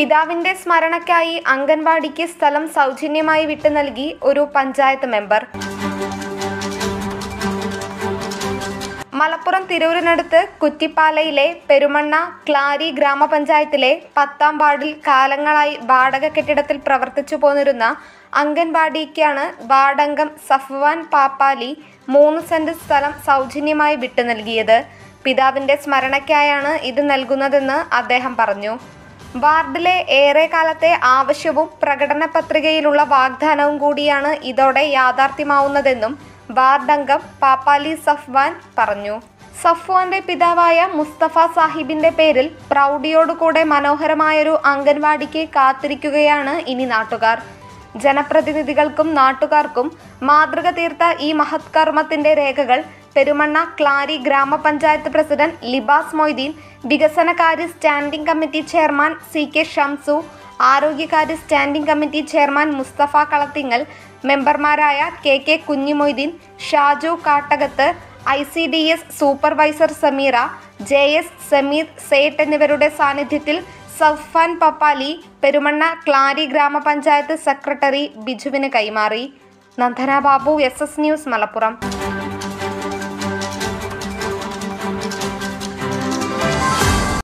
പിതാവിന്റെ സ്മരണയ്ക്കായി അംഗൻവാടിക്ക് സ്ഥലം സൗജന്യമായി വിട്ടു നൽകി ഒരു പഞ്ചായത്ത് മെമ്പർ മലപ്പുറം തിരൂരിനടുത്ത് കുറ്റിപ്പാലയിലെ പെരുമണ്ണ ക്ലാരി ഗ്രാമപഞ്ചായത്തിലെ പത്താം വാർഡിൽ കാലങ്ങളായി വാടക കെട്ടിടത്തിൽ പ്രവർത്തിച്ചു പോന്നിരുന്ന അംഗൻവാടിക്കാണ് വാർഡംഗം സഫ്വാൻ പാപ്പാലി മൂന്ന് സെന്റ് സ്ഥലം സൗജന്യമായി വിട്ടു നൽകിയത് പിതാവിന്റെ സ്മരണയ്ക്കായാണ് ഇത് നൽകുന്നതെന്ന് അദ്ദേഹം പറഞ്ഞു വാർഡിലെ ഏറെ കാലത്തെ ആവശ്യവും പ്രകടന പത്രികയിലുള്ള വാഗ്ദാനവും കൂടിയാണ് ഇതോടെ യാഥാർത്ഥ്യമാവുന്നതെന്നും വാർഡംഗം പാപ്പാലി സഫ്വാൻ പറഞ്ഞു സഫ്വാന്റെ പിതാവായ മുസ്തഫ സാഹിബിന്റെ പേരിൽ പ്രൗഢിയോടുകൂടെ മനോഹരമായൊരു അംഗൻവാടിക്ക് കാത്തിരിക്കുകയാണ് ഇനി നാട്ടുകാർ ജനപ്രതിനിധികൾക്കും നാട്ടുകാർക്കും മാതൃക തീർത്ത ഈ മഹത് കർമ്മത്തിന്റെ രേഖകൾ പെരുമണ്ണ ക്ലാരി ഗ്രാമപഞ്ചായത്ത് പ്രസിഡന്റ് ലിബാസ് മൊയ്തീൻ വികസനകാര്യ standing committee chairman C K Shamsu ആരോഗ്യകാര്യ standing committee chairman Musthafa Kalathingal മെമ്പർമാരായ K K Kunhimoideen Shaju Kattakath I C D S supervisor Sameera J S Sameer Sait എന്നിവരുടെ സാന്നിധ്യത്തിൽ സഫാൻ പപ്പാലി പെരുമണ്ണ ക്ലാരി ഗ്രാമപഞ്ചായത്ത് സെക്രട്ടറി ബിജുവിന് കൈമാറി Nandana Babu S S news Malappuram